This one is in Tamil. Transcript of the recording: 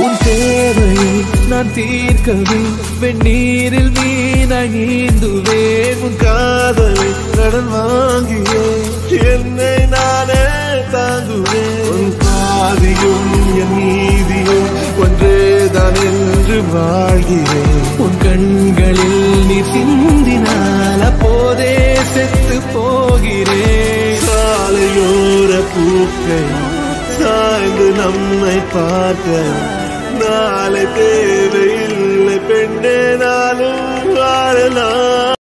உன் தேவையை நான் தீர்க்கவே வெந்நீரில் மீனாய் நீந்துவேன் உன் காதலை கடன் வாங்கியே என்னை நானே தாங்குவேன் உன் பாதியும் என் நீதியும் ஒன்றேதான் என்று வாழ்கிறேன் உன் கண்களில் நீ சிந்தினால் அப்போதே செத்து போகிறேன் சாலையோர பூக்கள் சாய்ந்து நம்மை பார்க்க நாளை தேவையில்லை பெண்ணே நானும் வாழலாம்